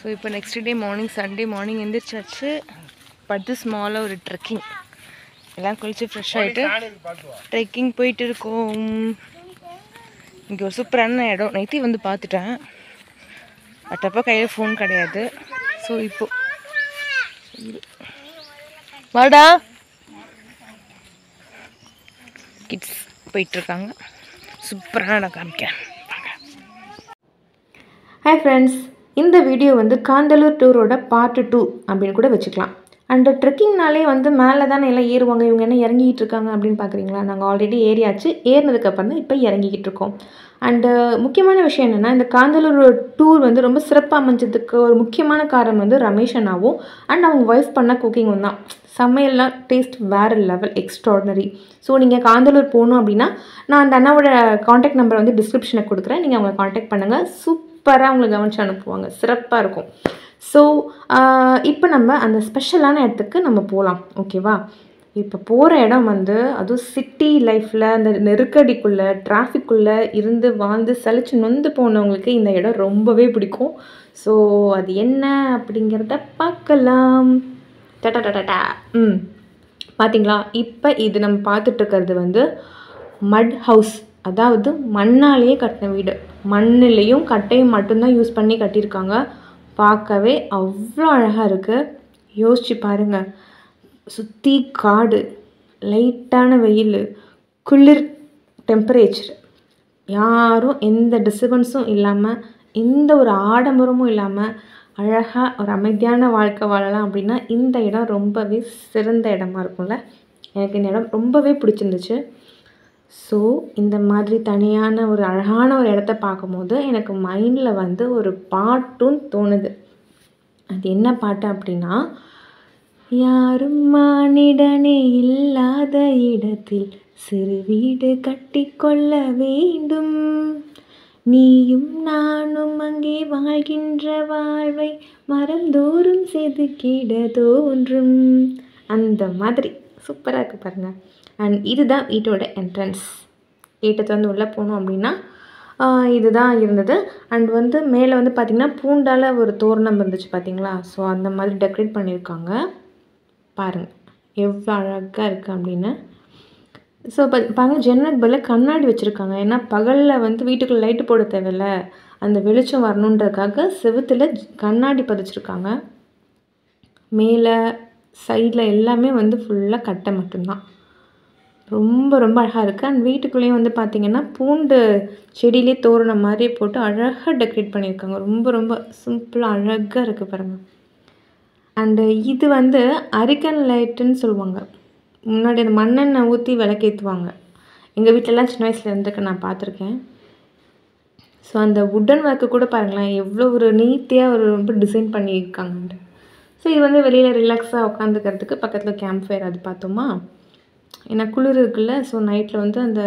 so இப்போ next day morning Sunday morning எந்திரிச்சாச்சு பத்து ஸ்மாலாக ஒரு ட்ரெக்கிங் எல்லாம் குளிச்சு ஃப்ரெஷ் ஆகிட்டு ட்ரெக்கிங் போயிட்டு இருக்கோம் இங்கே ஒரு சூப்பரான இடம் நைட்டி வந்து பார்த்துட்டேன் அட்டப்போ கையில் ஃபோன் கிடையாது ஸோ இப்போ வாடா கிட்ஸ் போயிட்டுருக்காங்க சூப்பரான இடம் காமிக்கிறேன் ஹாய் ஃப்ரெண்ட்ஸ் இந்த வீடியோ வந்து காந்தலூர் டூரோட பார்ட் டூ அப்படின்னு கூட வச்சுக்கலாம் அண்ட் ட்ரெக்கிங்னாலே வந்து மேலே தானே எல்லாம் ஏறுவாங்க இவங்க என்ன இறங்கிட்டு இருக்காங்க அப்படின்னு பார்க்குறீங்களா நாங்கள் ஆல்ரெடி ஏறியாச்சு ஏறினதுக்கப்புறம் தான் இப்போ இறங்கிக்கிட்டு இருக்கோம் அண்டு முக்கியமான விஷயம் என்னென்னா இந்த காந்தலூர் டூர் வந்து ரொம்ப சிறப்பாக அமைஞ்சதுக்கு ஒரு முக்கியமான காரணம் வந்து ரமேஷ் அண்ணாவும் அண்ட் அவங்க ஒய்ஃப் பண்ண குக்கிங்கும் தான் சமையல்லாம் டேஸ்ட் வேறு லெவல் எக்ஸ்ட்ராடனரி ஸோ நீங்கள் காந்தலூர் போகணும் அப்படின்னா நான் அந்த அண்ணாவோட காண்டாக்ட் நம்பர் வந்து டிஸ்கிரிப்ஷனில் கொடுக்குறேன் நீங்கள் அவங்களை காண்டாக்ட் பண்ணுங்கள் சூப்பராக அவங்களை கவனிச்சு அனுப்புவாங்க சிறப்பாக இருக்கும் ஸோ இப்போ நம்ம அந்த ஸ்பெஷலான இடத்துக்கு நம்ம போகலாம் ஓகேவா இப்போ போகிற இடம் வந்து அதுவும் சிட்டி லைஃப்பில் அந்த நெருக்கடிக்குள்ளே டிராஃபிக்குள்ளே இருந்து வாழ்ந்து சலிச்சு நொந்து போனவங்களுக்கு இந்த இடம் ரொம்பவே பிடிக்கும் ஸோ அது என்ன அப்படிங்கிறத பார்க்கலாம் டடா டடா ம் பார்த்தீங்களா இப்போ இது நம்ம பார்த்துட்டு இருக்கிறது வந்து மட் ஹவுஸ் அதாவது மண்ணாலேயே கட்டின வீடு மண்ணிலையும் கட்டையும் மட்டும்தான் யூஸ் பண்ணி கட்டியிருக்காங்க பார்க்கவே அவ்வளோ அழகாக இருக்குது யோசிச்சு பாருங்கள் சுற்றி காடு லைட்டான வெயில் குளிர் டெம்பரேச்சர் யாரும் எந்த டிஸ்டர்பன்ஸும் இல்லாமல் எந்த ஒரு ஆடம்பரமும் இல்லாமல் அழகாக ஒரு அமைதியான வாழ்க்கை வாழலாம் அப்படின்னா இந்த இடம் ரொம்பவே சிறந்த இடமா இருக்கும்ல எனக்கு இந்த இடம் ரொம்பவே பிடிச்சிருந்துச்சு ஸோ இந்த மாதிரி தனியான ஒரு அழகான ஒரு இடத்த பார்க்கும்போது எனக்கு மைண்டில் வந்து ஒரு பாட்டும் தோணுது அது என்ன பாட்டு அப்படின்னா யாரும் மானிடனே இல்லாத இடத்தில் சிறு வீடு கட்டிக்கொள்ள வேண்டும் நீயும் நானும் அங்கே வாழ்கின்ற வாழ்வை மரந்தோறும் செதுக்கிட தோன்றும் அந்த மாதிரி சூப்பராக இருக்குது பாருங்கள் அண்ட் இதுதான் வீட்டோட என்ட்ரன்ஸ் கேட்டை திறந்து உள்ளே போனோம் அப்படின்னா ஆஹ் இதுதான் இருந்தது அண்ட் வந்து மேலே வந்து பார்த்திங்கன்னா பூண்டால் ஒரு தோரணம் இருந்துச்சு பார்த்தீங்களா ஸோ அந்த மாதிரி டெக்கரேட் பண்ணியிருக்காங்க பாருங்கள் எவ்வளோ அழகாக இருக்குது அப்படின்னு ஸோ இப்போ பாருங்க ஜன்னல் பதில் கண்ணாடி வச்சுருக்காங்க ஏன்னா பகலில் வந்து வீட்டுக்குள்ளே லைட்டு போட தேவையில்ல அந்த வெளிச்சம் வரணுன்றதுக்காக செவுத்தில் கண்ணாடி பதிச்சிருக்காங்க மேலே சைடில் எல்லாமே வந்து ஃபுல்லாக கட்டை மட்டும்தான் ரொம்ப ரொம்ப அழகாக இருக்குது அண்ட் வீட்டுக்குள்ளேயும் வந்து பார்த்திங்கன்னா பூண்டு செடியிலே தோரணம் மாதிரி போட்டு அழகாக டெக்கரேட் பண்ணியிருக்காங்க ரொம்ப ரொம்ப சிம்பிளாக அழகாக இருக்குது பாருங்கள் அண்டு இது வந்து அரிக்கன் லைட்டுன்னு சொல்லுவாங்க முன்னாடி அந்த மண்ணெண்ணெய் ஊற்றி விளக்கேற்றுவாங்க எங்கள் வீட்டிலலாம் சின்ன வயசில் இருந்துக்கு நான் பார்த்துருக்கேன் ஸோ அந்த உட்டன் ஒர்க்கு கூட பாருங்களேன் எவ்வளோ ஒரு நீட்டியாக ஒரு ரொம்ப டிசைன் பண்ணியிருக்காங்கன்ட்டு ஸோ இது வந்து வெளியில் ரிலாக்ஸாக உட்காந்துக்கிறதுக்கு பக்கத்தில் கேம்ப் ஃபயர் அது பார்த்தோமா ஏன்னா குளிர் இருக்குல்ல ஸோ நைட்டில் வந்து அந்த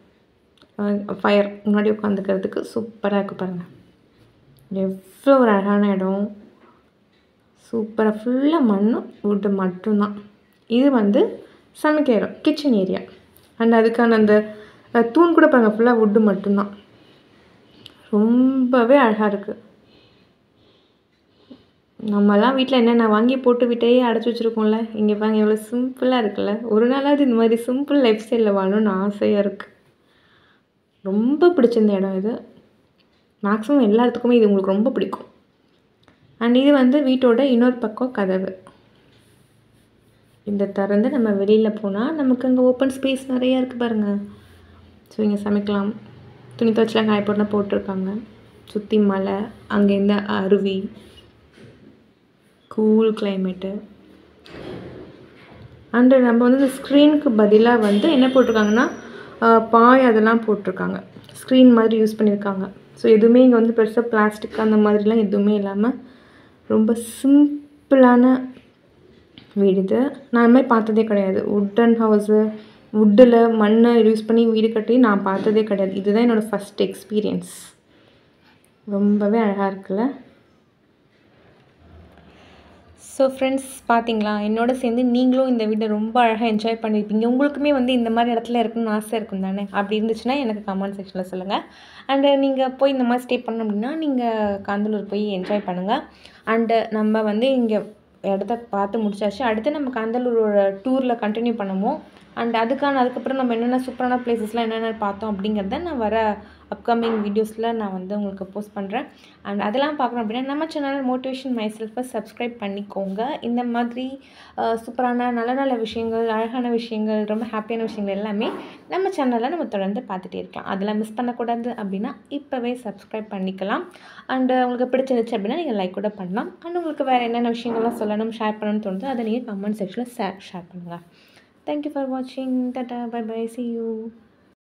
ஃபயர் முன்னாடி உட்காந்துக்கிறதுக்கு சூப்பராக இருக்குது பாருங்கள் எவ்வளோ ஒரு அழகான இடம் சூப்பராக ஃபுல்லாக மண் வுட்டு மட்டும்தான் இது வந்து சமைக்கிற இடம் கிச்சன் ஏரியா அண்ட் அதுக்கான அந்த அஹ், தூண் கூட பாருங்கள் ஃபுல்லாக வுட்டு மட்டும்தான் ரொம்பவே அழகாக இருக்குது நம்மலாம் வீட்டில் என்னென்ன வாங்கி போட்டு விட்டையே அடைச்சி வச்சுருக்கோம்ல இங்கே பாருங்க எவ்வளோ சிம்பிளாக இருக்குல்ல ஒரு நாளாவது இந்த மாதிரி சிம்பிள் லைஃப் ஸ்டைலில் வாழணும்னு ஆசையாக இருக்குது ரொம்ப பிடிச்சிருந்த இடம் இது மேக்ஸிமம் எல்லாத்துக்குமே இது உங்களுக்கு ரொம்ப பிடிக்கும் அண்ட் இது வந்து வீட்டோட இன்னொரு பக்கம் கதவு இந்த திறந்து நம்ம வெளியில் போனால் நமக்கு அங்கே ஓப்பன் ஸ்பேஸ் நிறையா இருக்குது பாருங்கள் ஸோ இங்கே சமைக்கலாம் துணி துவச்சலாம் காய போட்டுனா போட்டிருக்காங்க சுற்றி மலை அங்கேருந்து அருவி கூல் கிளைமேட்டு அண்டு நம்ம வந்து இந்த ஸ்க்ரீனுக்கு பதிலாக வந்து என்ன போட்டிருக்காங்கன்னா ஆஹ், பாய் அதெல்லாம் போட்டிருக்காங்க ஸ்க்ரீன் மாதிரி யூஸ் பண்ணியிருக்காங்க ஸோ எதுவுமே இங்கே வந்து பெருசாக பிளாஸ்டிக் அந்த மாதிரிலாம் எதுவுமே இல்லாமல் ரொம்ப சிம்பிளான வீடு இது நான் இந்த மாதிரி பார்த்ததே கிடையாது உட்டன் ஹவுஸு வுட்டில் மண்ணை யூஸ் பண்ணி வீடு கட்டி நான் பார்த்ததே கிடையாது இதுதான் என்னோடய ஃபஸ்ட் எக்ஸ்பீரியன்ஸ் ரொம்பவே அழகாக இருக்குல்ல ஸோ ஃப்ரெண்ட்ஸ் பார்த்தீங்களா என்னோட சேர்ந்து நீங்களும் இந்த வீட்டை ரொம்ப அழகாக என்ஜாய் பண்ணியிருப்பீங்க உங்களுக்குமே வந்து இந்த மாதிரி இடத்துல இருக்கணும்னு ஆசை இருக்கும் தானே அப்படி இருந்துச்சுன்னா எனக்கு கமெண்ட் செக்ஷனில் சொல்லுங்கள் அண்டு நீங்கள் போய் இந்த மாதிரி ஸ்டே பண்ணணும் அப்படின்னா நீங்கள் காந்தலூர் போய் என்ஜாய் பண்ணுங்கள் அண்டு நம்ம வந்து இங்கே இடத்த பார்த்து முடிச்சாச்சு அடுத்து நம்ம காந்தலூரோட டூரில் கண்டினியூ பண்ணுவோம் அண்ட் அதுக்கான அதுக்கப்புறம் நம்ம என்னென்ன சூப்பரான பிளேசஸ்லாம் என்னென்ன பார்த்தோம் அப்படிங்கிறத நான் வர அப்கமிங் வீடியோஸில் நான் வந்து உங்களுக்கு போஸ்ட் பண்ணுறேன் அண்ட் அதெல்லாம் பார்க்கணும் அப்படின்னா நம்ம channel motivation my selfie subscribe பண்ணிக்கோங்க இந்த மாதிரி அஹ், சூப்பரான நல்ல நல்ல விஷயங்கள் அழகான விஷயங்கள் ரொம்ப ஹாப்பியான விஷயங்கள் எல்லாமே நம்ம சேனலில் நம்ம தொடர்ந்து பார்த்துட்டே இருக்கலாம் அதெல்லாம் மிஸ் பண்ணக்கூடாது அப்படின்னா இப்போவே சப்ஸ்கிரைப் பண்ணிக்கலாம் அண்டு உங்களுக்கு பிடிச்சிருந்துச்சு அப்படின்னா நீங்கள் லைக் கூட பண்ணலாம் அண்ட் உங்களுக்கு வேறு என்னென்ன விஷயங்கள்லாம் சொல்லணும் ஷேர் பண்ணணும்னு தோணுதோ அதை நீங்கள் கமெண்ட் செக்ஷனில் ஷேர் ஷேர் பண்ணுங்கள் தேங்க்யூ ஃபார் வாட்சிங் tata bye bye see you